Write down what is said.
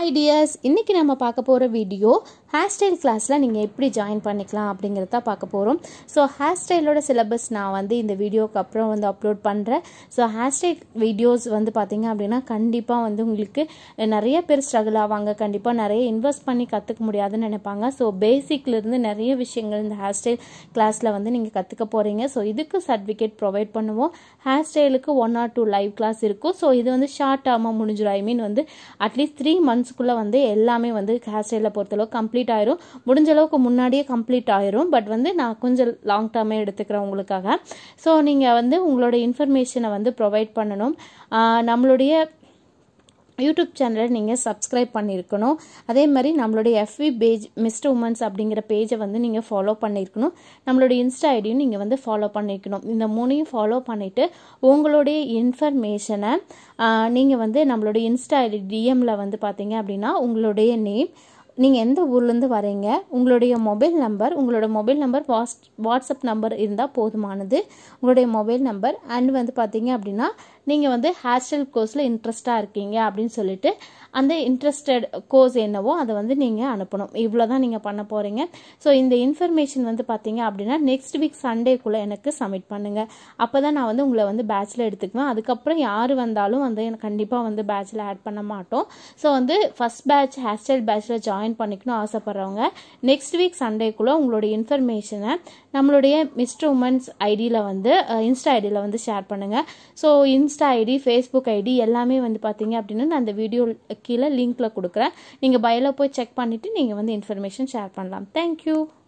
hi tears இன்றைக்கி நம்ம பார்க்க போகிற வீடியோ ஹேர் ஸ்டைல் கிளாஸில் நீங்கள் எப்படி ஜாயின் பண்ணிக்கலாம் அப்படிங்கிறத பார்க்க போகிறோம் ஸோ ஹேர் ஸ்டைலோட சிலபஸ் நான் வந்து இந்த வீடியோக்கு அப்புறம் வந்து அப்லோட் பண்ணுறேன் ஸோ ஹேர் ஸ்டைல் வீடியோஸ் வந்து பார்த்தீங்க அப்படின்னா கண்டிப்பாக வந்து உங்களுக்கு நிறைய பேர் ஸ்ட்ரகிள் ஆவாங்க கண்டிப்பாக நிறைய இன்வெஸ்ட் பண்ணி கற்றுக்க முடியாதுன்னு நினைப்பாங்க ஸோ பேசிக்லேருந்து நிறைய விஷயங்கள் இந்த ஹேர் ஸ்டைல் கிளாஸில் வந்து நீங்கள் கற்றுக்க போகிறீங்க ஸோ இதுக்கு சர்டிஃபிகேட் ப்ரொவைட் பண்ணுவோம் ஹேர் ஸ்டைலுக்கு one or two live class இருக்கும் ஸோ இது வந்து ஷார்ட் டேர்மாக முடிஞ்சிடும் ஐ மீன் வந்து அட்லீஸ்ட் த்ரீ மந்த்ஸ்க்குள்ளே வந்து எல்லாமே வந்து ஹேர் ஸ்டைலை பொறுத்தளவு கம்ப்ளீட் ஆயிரும் முடிஞ்ச அளவுக்கு முன்னாடியே கம்ப்ளீட் ஆயிரும் பட் வந்து நான் கொஞ்சம் லாங் டேர்மே எடுத்துக்கிறேன் உங்களுக்காக ஸோ நீங்கள் வந்து உங்களோட இன்ஃபர்மேஷனை வந்து ப்ரொவைட் பண்ணணும் ஆஹ் நம்மளுடைய யூடியூப் சேனலை நீங்கள் சப்ஸ்கிரைப் பண்ணியிருக்கணும் அதே மாதிரி நம்மளுடைய எஃபி பேஜ் மிஸ்டர் உமன்ஸ் அப்படிங்கிற பேஜை வந்து நீங்கள் ஃபாலோ பண்ணியிருக்கணும் நம்மளுடைய இன்ஸ்டா ஐடியும் நீங்கள் வந்து ஃபாலோ பண்ணியிருக்கணும் இந்த மூணையும் ஃபாலோ பண்ணிவிட்டு உங்களுடைய இன்ஃபர்மேஷனை நீங்கள் வந்து நம்மளுடைய இன்ஸ்டா ஐடி டிஎம்மில் வந்து பார்த்தீங்க அப்படின்னா உங்களுடைய நேம் நீங்கள் எந்த ஊர்லேருந்து வரீங்க உங்களுடைய மொபைல் நம்பர் உங்களோட mobile number what's WhatsApp number இருந்தால் போதுமானது உங்களுடைய மொபைல் நம்பர் அண்ட் வந்து பார்த்தீங்க அப்படின்னா நீங்கள் வந்து ஹேர் ஸ்டைல் கோர்ஸில் இன்ட்ரெஸ்ட்டாக இருக்கீங்க அப்படின்னு சொல்லிட்டு அந்த இன்ட்ரெஸ்டட் கோர்ஸ் என்னவோ அதை வந்து நீங்கள் அனுப்பணும் இவ்வளோ தான் நீங்கள் பண்ண போகிறீங்க ஸோ இந்த இன்ஃபர்மேஷன் வந்து பார்த்தீங்க அப்படின்னா நெக்ஸ்ட் வீக் சண்டேக்குள்ளே எனக்கு சப்மிட் பண்ணுங்கள் அப்போ தான் நான் வந்து உங்களை வந்து பேட்சில் எடுத்துக்குவேன் அதுக்கப்புறம் யார் வந்தாலும் வந்து எனக்கு கண்டிப்பாக வந்து பேட்சில் ஆட் பண்ண மாட்டோம் ஸோ வந்து ஃபஸ்ட் பேட்ச் ஹேர் ஸ்டைல் பேட்சில் ஜாயின் பண்ணிக்கணும் ஆசைப்பட்றவங்க நெக்ஸ்ட் வீக் சண்டேக்குள்ளே உங்களுடைய இன்ஃபர்மேஷனை நம்மளுடைய மிஸ்டர் உமன்ஸ் ஐடியில் வந்து இன்ஸ்டா ஐடியில் வந்து ஷேர் பண்ணுங்கள் so insta ID Facebook ID எல்லாமே வந்து பார்த்தீங்க அப்படின்னா நான் அந்த வீடியோ கீழே லிங்க்கில் கொடுக்குறேன் நீங்கள் பயோவில் போய் செக் பண்ணிவிட்டு நீங்கள் வந்து இன்ஃபர்மேஷன் ஷேர் பண்ணலாம் தேங்க்யூ